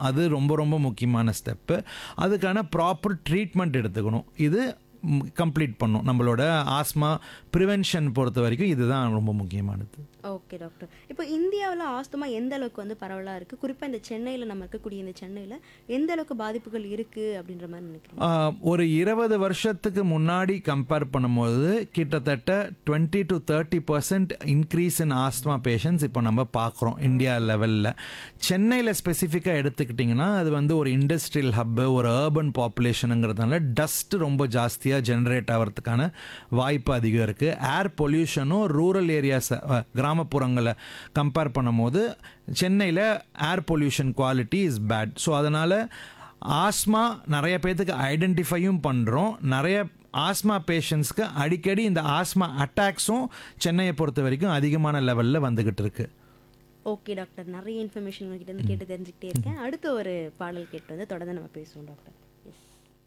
அது ரொம்ப ரொம்ப முக்கியமான ஸ்டெப்பு அதுக்கான ப்ராப்பர் ட்ரீட்மெண்ட் எடுத்துக்கணும் இது கம்ப்ளீட் பண்ணும் நம்மளோட ஆஸ்மா ப்ரிவென்ஷன் பொறுத்த வரைக்கும் இதுதான் ரொம்ப முக்கியமானது ஓகே டாக்டர் இப்போ இந்தியாவில் ஆஸ்துமா எந்த அளவுக்கு வந்து பரவலாக இருக்குது குறிப்பாக இந்த சென்னையில் நம்ம இருக்கக்கூடிய இந்த சென்னையில் எந்த அளவுக்கு பாதிப்புகள் இருக்குது அப்படின்ற மாதிரி நினைக்கிறீங்க ஆஹ், ஒரு இருபது வருஷத்துக்கு முன்னாடி கம்பேர் பண்ணும்போது கிட்டத்தட்ட twenty to thirty percent increase in asthma patients இப்போ நம்ம பார்க்குறோம் இந்தியா லெவலில் சென்னையில் ஸ்பெசிஃபிக்காக எடுத்துக்கிட்டிங்கன்னா அது வந்து ஒரு இண்டஸ்ட்ரியல் ஹப்பு ஒரு அர்பன் பாப்புலேஷனுங்கிறதுனால டஸ்ட் ரொம்ப ஜாஸ்தியாக ஜென்ரேட் ஆகிறதுக்கான வாய்ப்பு அதிகம் இருக்குது ஏர் பொல்யூஷனும் ரூரல் ஏரியாஸ் கிராமப்புறங்களை கம்பேர் பண்ணும்போது சென்னையில் air pollution quality is bad so அதனால் ஆஸ்மா நிறைய பேர்த்துக்கு ஐடென்டிஃபையும் பண்ணுறோம் நிறைய ஆஸ்மா பேஷண்ட்ஸ்க்கு அடிக்கடி இந்த ஆஸ்மா அட்டாக்ஸும் சென்னையை பொறுத்த வரைக்கும் அதிகமான லெவலில் வந்துக்கிட்டு இருக்கு ஓகே டாக்டர் நிறைய இன்ஃபர்மேஷன் உங்ககிட்ட இருந்து கேட்டு தெரிஞ்சுக்கிட்டே இருக்கேன் அடுத்த ஒரு பாடல் கேட்டு வந்து தொடர்ந்து நம்ம பேசுவோம் டாக்டர்